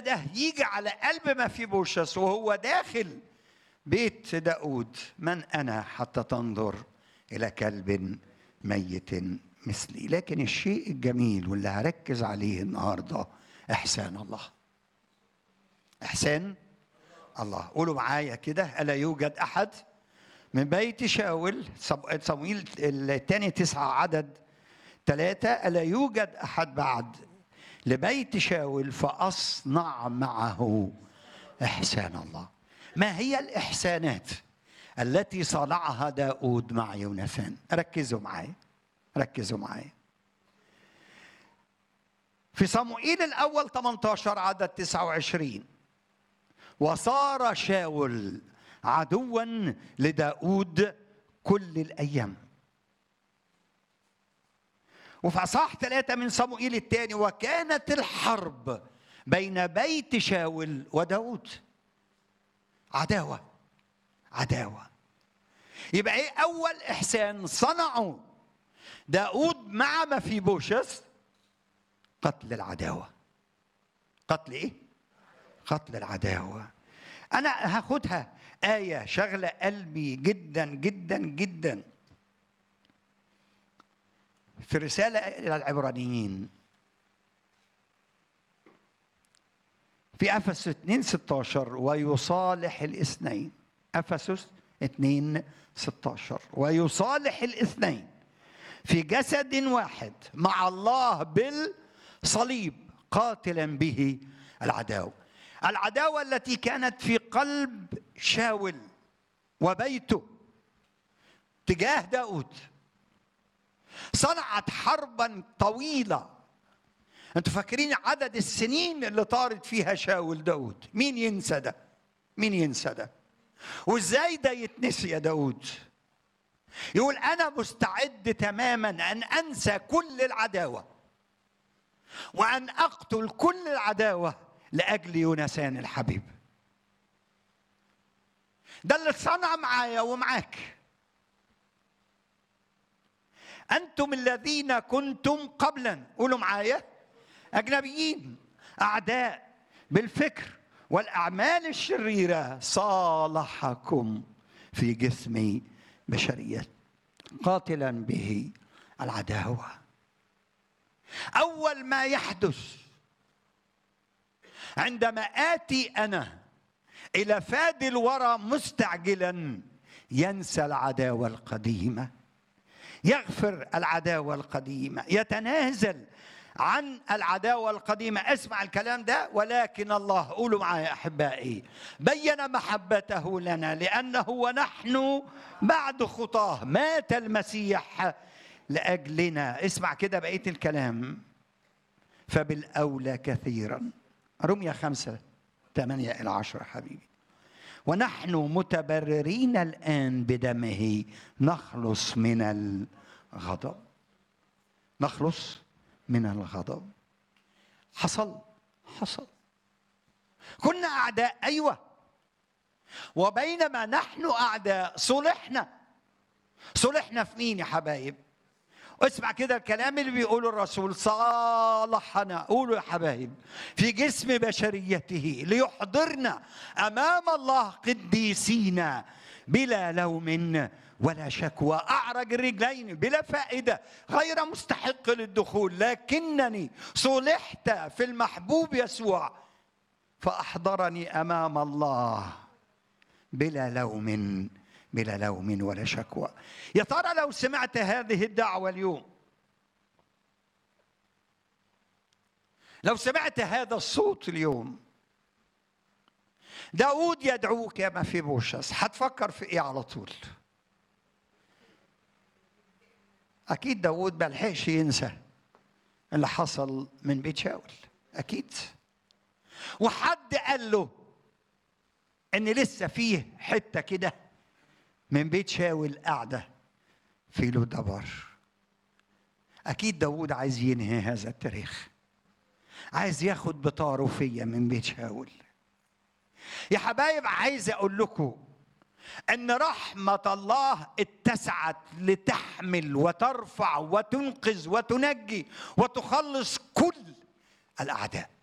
ده يجي على قلب ما في بوشس وهو داخل بيت داود من أنا حتى تنظر إلى كلب ميت مثلي لكن الشيء الجميل واللي هركز عليه النهارده إحسان الله إحسان الله قولوا معايا كده ألا يوجد أحد من بيت شاول صمويل الثاني تسعة عدد ثلاثة ألا يوجد أحد بعد لبيت شاول فأصنع معه إحسان الله ما هي الإحسانات التي صنعها داود مع يوناثان ركزوا معايا ركزوا معايا في صموئيل الأول 18 عدد 29 وصار شاول عدوا لداود كل الأيام وفي أصحاح ثلاثة من صموئيل الثاني وكانت الحرب بين بيت شاول وداود عداوة عداوة يبقى ايه أول إحسان صنعه داود مع ما في بوشس قتل العداوة قتل ايه؟ قتل العداوة أنا هاخدها آية شغلة قلبي جدا جدا جدا في رسالة إلى العبرانيين في أفسس 2 16 ويصالح الاثنين أفسس 2 16 ويصالح الاثنين في جسد واحد مع الله بالصليب قاتلا به العداوة العداوة التي كانت في قلب شاول وبيته تجاه داود صنعت حربا طويلة انتوا فاكرين عدد السنين اللي طارت فيها شاول داود مين ينسى ده مين ينسى ده وازاي ده يتنسي يا داود يقول انا مستعد تماما ان انسى كل العداوه وان اقتل كل العداوه لاجل يونسان الحبيب ده اللي صنع معايا ومعاك انتم الذين كنتم قبلا قولوا معايا اجنبيين اعداء بالفكر والاعمال الشريره صالحكم في جسم بشريه قاتلا به العداوه اول ما يحدث عندما اتي انا الى فادي الورى مستعجلا ينسى العداوه القديمه يغفر العداوه القديمه يتنازل عن العداوة القديمة اسمع الكلام ده ولكن الله قولوا معايا أحبائي بين محبته لنا لأنه ونحن بعد خطاه مات المسيح لأجلنا اسمع كده بقية الكلام فبالأولى كثيرا رمية خمسة ثمانية إلى عشرة حبيبي ونحن متبررين الآن بدمه نخلص من الغضب نخلص من الغضب حصل حصل كنا اعداء ايوه وبينما نحن اعداء صلحنا صلحنا في مين يا حبايب اسمع كده الكلام اللي بيقوله الرسول صالحنا قولوا يا حبايب في جسم بشريته ليحضرنا امام الله قديسين بلا لوم ولا شكوى اعرج الرجلين بلا فائده غير مستحق للدخول لكنني صلحت في المحبوب يسوع فاحضرني امام الله بلا لوم بلا لوم ولا شكوى يا ترى لو سمعت هذه الدعوه اليوم لو سمعت هذا الصوت اليوم داود يدعوك يا ما في بوشس هتفكر في ايه على طول اكيد داود ما لحقش ينسى اللي حصل من بيت شاول اكيد وحد قال له ان لسه فيه حته كده من بيت شاول قاعده في لودبر اكيد داود عايز ينهي هذا التاريخ عايز ياخد بطاره فيا من بيت شاول يا حبايب عايز اقول لكم ان رحمه الله اتسعت لتحمل وترفع وتنقذ وتنجي وتخلص كل الاعداء